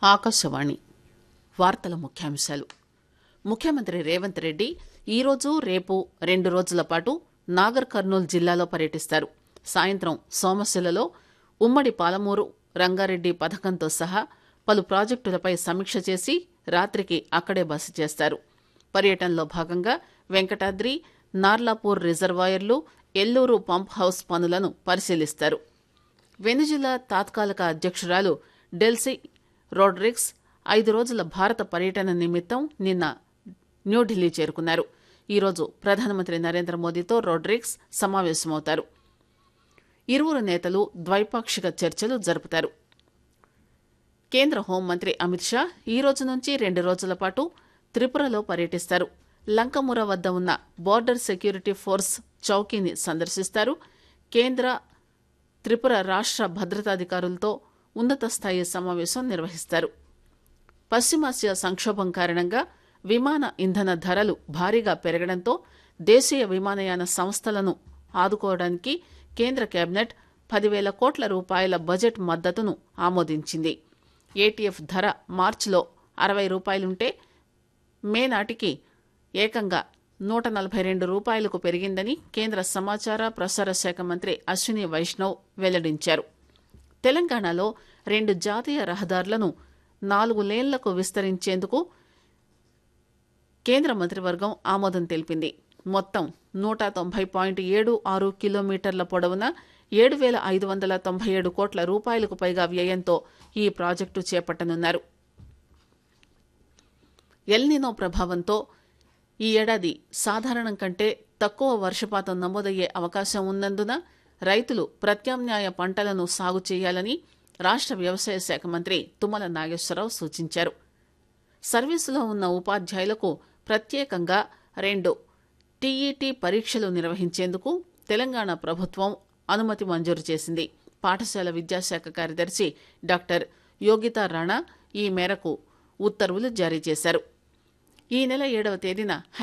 ఆకాశవాణి వార్తల ముఖ్యాంశాలు ముఖ్యమంత్రి రేవంత్ రెడ్డి ఈరోజు రేపు రెండు రోజుల పాటు నాగర్ కర్నూలు జిల్లాలో పర్యటిస్తారు సాయంత్రం సోమశిలలో ఉమ్మడి పాలమూరు రంగారెడ్డి పథకంతో సహా పలు ప్రాజెక్టులపై సమీక్ష చేసి రాత్రికి అక్కడే బస చేస్తారు పర్యటనలో భాగంగా వెంకటాద్రి నార్లాపూర్ రిజర్వాయర్లు ఎల్లూరు పంప్ హౌస్ పనులను పరిశీలిస్తారు వెనిజులా తాత్కాలిక అధ్యక్షురాలు డెల్సీ రోడ్రిక్స్ ఐదు రోజుల భారత పర్యటన నిమిత్తం నిన్న న్యూఢిల్లీ చేరుకున్నారు ఈరోజు ప్రధానమంత్రి నరేంద్ర మోదీతో రోడ్రిక్స్ సమావేశమవుతారు ఇరువురు నేతలు ద్వైపాక్షిక చర్చలు జరుపుతారు కేంద్ర హోంమంత్రి అమిత్ షా ఈ రోజు నుంచి రెండు రోజుల పాటు త్రిపురలో పర్యటిస్తారు లంకముర వద్ద ఉన్న బోర్డర్ సెక్యూరిటీ ఫోర్స్ చౌకీని సందర్శిస్తారు కేంద్ర త్రిపుర రాష్ట్ర భద్రతాధికారులతో ఉన్నత స్థాయి సమావేశం నిర్వహిస్తారు పశ్చిమాసియా సంక్షోభం కారణంగా విమాన ఇంధన ధరలు భారీగా పెరగడంతో దేశీయ విమానయాన సంస్థలను ఆదుకోవడానికి కేంద్ర కేబినెట్ పదివేల కోట్ల రూపాయల బడ్జెట్ మద్దతును ఆమోదించింది ఏటీఎఫ్ ధర మార్చిలో అరవై రూపాయలుంటే మే నాటికి ఏకంగా నూట నలభై రెండు రూపాయలకు పెరిగిందని కేంద్ర సమాచార ప్రసార శాఖ మంత్రి అశ్విని వైష్ణవ్ వెల్లడించారు తెలంగాణలో రెండు జాతీయ రహదారులను నాలుగు లేన్లకు విస్తరించేందుకు కేంద్ర మంత్రివర్గం ఆమోదం తెలిపింది మొత్తం నూట తొంభై పాయింట్ ఏడు ఆరు కిలోమీటర్ల పొడవున ఏడు వేల ఐదు వందల తొంభై ఏడు కోట్ల రూపాయలకు పైగా వ్యయంతో ఈ ప్రాజెక్టు చేపట్టనున్నారు ఎల్నినో ప్రభావంతో ఈ ఏడాది సాధారణం కంటే తక్కువ వర్షపాతం నమోదయ్యే అవకాశం ఉన్నందున రైతులు ప్రత్యామ్నాయ పంటలను సాగు చేయాలని రాష్ట్ర వ్యవసాయ శాఖ మంత్రి తుమ్మల నాగేశ్వరరావు సూచించారు సర్వీసులో ఉన్న ఉపాధ్యాయులకు ప్రత్యేకంగా రెండు టీఈటీ పరీక్షలు నిర్వహించేందుకు తెలంగాణ ప్రభుత్వం అనుమతి మంజూరు చేసింది పాఠశాల విద్యాశాఖ కార్యదర్శి డాక్టర్ యోగితా రాణా ఈ మేరకు ఉత్తర్వులు జారీ చేశారు ఈ నెల ఏడవ తేదీన